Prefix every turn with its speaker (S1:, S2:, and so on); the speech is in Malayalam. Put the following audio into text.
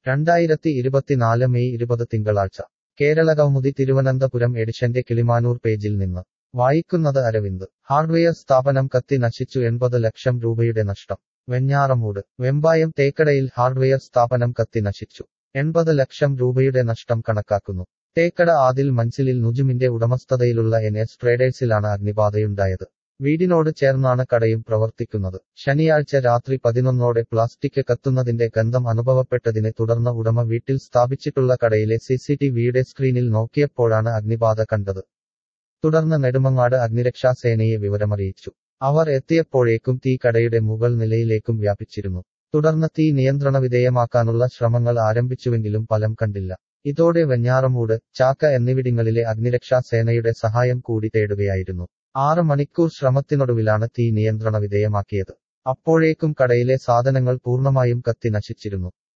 S1: രണ്ടായിരത്തി ഇരുപത്തിനാല് മെയ് ഇരുപത് തിങ്കളാഴ്ച കേരള കൗമുദി തിരുവനന്തപുരം എഡിഷന്റെ കിളിമാനൂർ പേജിൽ നിന്ന് വായിക്കുന്നത് അരവിന്ദ് ഹാർഡ്വെയർ സ്ഥാപനം കത്തി നശിച്ചു എൺപത് ലക്ഷം രൂപയുടെ നഷ്ടം വെഞ്ഞാറമൂട് വെമ്പായം തേക്കടയിൽ ഹാർഡ്വെയർ സ്ഥാപനം കത്തി നശിച്ചു എൺപത് ലക്ഷം രൂപയുടെ നഷ്ടം കണക്കാക്കുന്നു തേക്കട ആദിൽ മൻസിലിൽ നുജുമിന്റെ ഉടമസ്ഥതയിലുള്ള എൻ എസ് ട്രേഡേഴ്സിലാണ് അഗ്നിബാധയുണ്ടായത് വീടിനോട് ചേർന്നാണ് കടയും പ്രവർത്തിക്കുന്നത് ശനിയാഴ്ച രാത്രി പതിനൊന്നോടെ പ്ലാസ്റ്റിക് കത്തുന്നതിന്റെ ഗന്ധം അനുഭവപ്പെട്ടതിനെ തുടർന്ന് ഉടമ വീട്ടിൽ സ്ഥാപിച്ചിട്ടുള്ള കടയിലെ സിസിടിവിയുടെ സ്ക്രീനിൽ നോക്കിയപ്പോഴാണ് അഗ്നിബാധ കണ്ടത് തുടർന്ന് നെടുമങ്ങാട് അഗ്നിരക്ഷാസേനയെ വിവരമറിയിച്ചു അവർ എത്തിയപ്പോഴേക്കും തീ കടയുടെ മുകൾ നിലയിലേക്കും വ്യാപിച്ചിരുന്നു തുടർന്ന് തീ നിയന്ത്രണ വിധേയമാക്കാനുള്ള ശ്രമങ്ങൾ ആരംഭിച്ചുവെങ്കിലും ഫലം കണ്ടില്ല ഇതോടെ വെഞ്ഞാറമൂട് ചാക്ക എന്നിവിടങ്ങളിലെ അഗ്നിരക്ഷാ സേനയുടെ സഹായം കൂടി തേടുകയായിരുന്നു ആറ് മണിക്കൂർ ശ്രമത്തിനൊടുവിലാണ് തീ നിയന്ത്രണ വിധേയമാക്കിയത് അപ്പോഴേക്കും കടയിലെ സാധനങ്ങൾ പൂർണ്ണമായും കത്തി നശിച്ചിരുന്നു